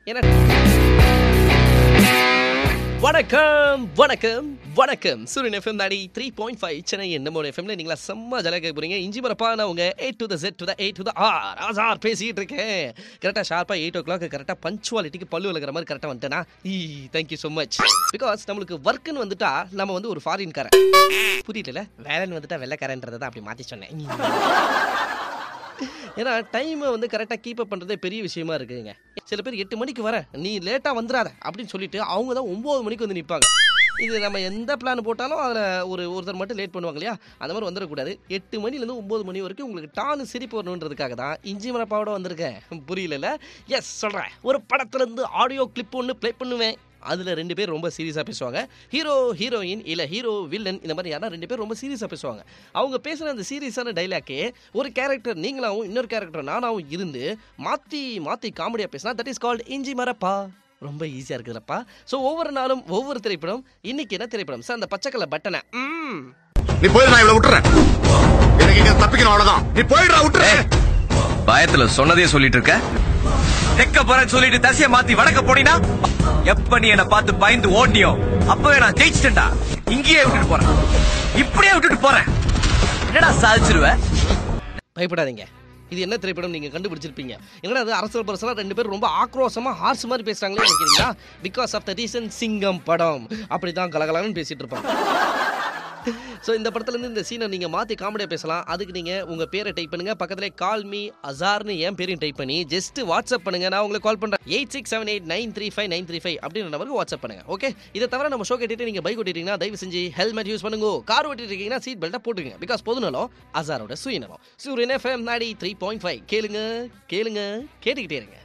ஏன்னா வணக்கம் வணக்கம் வணக்கம் சூரியன் எஃப்எம் நாடி த்ரீ பாயிண்ட் ஃபைவ் சென்னை என்னமோ எஃப்எம்ல நீங்களா செம்ம ஜல கேட்க போறீங்க இஞ்சி மரப்பா நான் உங்க eight to the set to the eight to the R ஆசார் பேசிட்டு இருக்கேன் கரெக்டாக ஷார்ப்பாக எயிட் ஓ கிளாக் கரெக்டாக பஞ்சுவாலிட்டிக்கு பல்லு விளக்குற மாதிரி கரெக்டாக வந்துட்டேனா ஈ தேங்க்யூ ஸோ மச் பிகாஸ் நம்மளுக்கு ஒர்க்குன்னு வந்துட்டா நம்ம வந்து ஒரு ஃபாரின் காரன் புரியல வேலைன்னு வந்துட்டா வெள்ளைக்காரன்றதை தான் அப்படி மாற்றி சொன்னேன் ஏன்னா டைமை வந்து கரெக்டாக கீப் அப் பண்ணுறதே பெரிய விஷயமா இருக்குங்க சில பேர் எட்டு மணிக்கு வர நீ லேட்டாக வந்துடாத அப்படின்னு சொல்லிட்டு அவங்க தான் ஒம்பது மணிக்கு வந்து நிற்பாங்க இது நம்ம எந்த பிளான் போட்டாலும் அதில் ஒரு ஒருத்தர் மட்டும் லேட் பண்ணுவாங்க இல்லையா அந்த மாதிரி வந்துடக்கூடாது எட்டு மணிலேருந்து ஒம்பது மணி வரைக்கும் உங்களுக்கு டானு சிரிப்பு வரணுன்றதுக்காக தான் இஞ்சி மரப்பாவோட வந்திருக்கேன் புரியல எஸ் சொல்கிறேன் ஒரு படத்துலேருந்து ஆடியோ கிளிப் ஒன்று ப்ளே பண்ணுவேன் அதில் ரெண்டு பேர் ரொம்ப சீரியஸாக பேசுவாங்க ஹீரோ ஹீரோயின் இல்லை ஹீரோ வில்லன் இந்த மாதிரி யாரா ரெண்டு பேர் ரொம்ப சீரியஸாக பேசுவாங்க அவங்க பேசுகிற அந்த சீரியஸான டைலாக்கே ஒரு கேரக்டர் நீங்களாவும் இன்னொரு கேரக்டர் நானாவும் இருந்து மாற்றி மாற்றி காமெடியாக பேசினா தட் இஸ் கால்ட் இஞ்சி மரப்பா ரொம்ப ஈஸியாக இருக்குதுலப்பா ஸோ ஒவ்வொரு நாளும் ஒவ்வொரு திரைப்படம் இன்னைக்கு என்ன திரைப்படம் சார் அந்த பச்சைக்கலை பட்டனை ம் நீ போயிடு நான் இவ்வளவு விட்டுறேன் எனக்கு இங்க தப்பிக்கணும் அவ்வளவுதான் நீ போயிடுறா விட்டுறேன் பயத்துல சொன்னதே சொல்லிட்டு இருக்க தெக்க போறேன்னு சொல்லிட்டு தசைய மாத்தி வடக்க போனீனா எப்ப நீ என்ன பார்த்து பயந்து ஓடினியோ அப்பவே நான் ஜெயிச்சிட்டேன்டா இங்கேயே விட்டுட்டு போறேன் இப்படியே விட்டுட்டு போறேன் என்னடா சாதிச்சிருவ பயப்படாதீங்க இது என்ன திரைப்படம் நீங்க கண்டுபிடிச்சிருப்பீங்க என்னடா அது அரசல் பரசலா ரெண்டு பேரும் ரொம்ப ஆக்ரோஷமா ஹார்ஸ் மாதிரி பேசுறாங்களே நினைக்கிறீங்களா பிகாஸ் ஆஃப் த ரீசன் சிங்கம் படம் அப்படிதான் கலகலன்னு பேசிட்டு இருப்பாங்க ஸோ இந்த படத்துலேருந்து இந்த சீனை நீங்கள் மாற்றி காமெடியாக பேசலாம் அதுக்கு நீங்கள் உங்கள் பேரை டைப் பண்ணுங்க பக்கத்தில் கால் மீ அசார்னு என் பேரையும் டைப் பண்ணி ஜஸ்ட் வாட்ஸ்அப் பண்ணுங்க நான் உங்களுக்கு கால் பண்ணுறேன் eight six seven eight nine three five nine three five அப்படின்ற நம்பருக்கு வாட்ஸ்அப் பண்ணுங்க ஓகே இதை தவிர நம்ம ஷோ கேட்டுட்டு நீங்கள் பைக் ஓட்டிட்டீங்கன்னா தயவு செஞ்சு ஹெல்மெட் யூஸ் பண்ணுங்க கார் ஓட்டிட்டு இருக்கீங்கன்னா சீட் பெல்ட்டை போட்டுங்க பிகாஸ் பொதுநலம் அசாரோட சுயநலம் சூரியன் எஃப்எம் நாடி த்ரீ பாயிண்ட் ஃபைவ் கேளுங்க கேளுங்க கேட்டுக்கிட்டே இருங்க